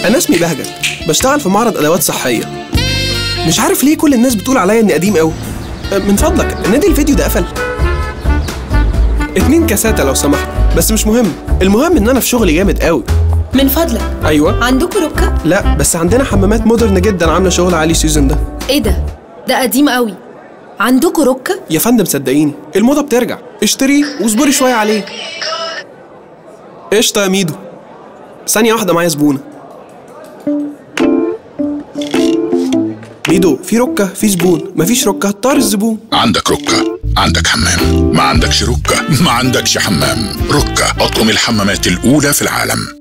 انا اسمي بهجت بشتغل في معرض ادوات صحيه مش عارف ليه كل الناس بتقول عليا اني قديم قوي من فضلك نادي الفيديو ده قفل اتنين كاساتا لو سمحت بس مش مهم المهم ان انا في شغلي جامد قوي من فضلك ايوه عندكم ركة؟ لا بس عندنا حمامات مودرن جدا عامله شغل عالي السيزون ده ايه ده؟ ده قديم قوي عندكم ركة؟ يا فندم صدقيني الموضه بترجع اشتريه واصبري شويه عليه قشطه يا ميدو ثانيه واحده معايا زبونه ميدو في ركه في زبون مفيش ركه اختار الزبون عندك ركة عندك حمام ما عندكش ركة ما عندكش حمام ركة أطقم الحمامات الأولى في العالم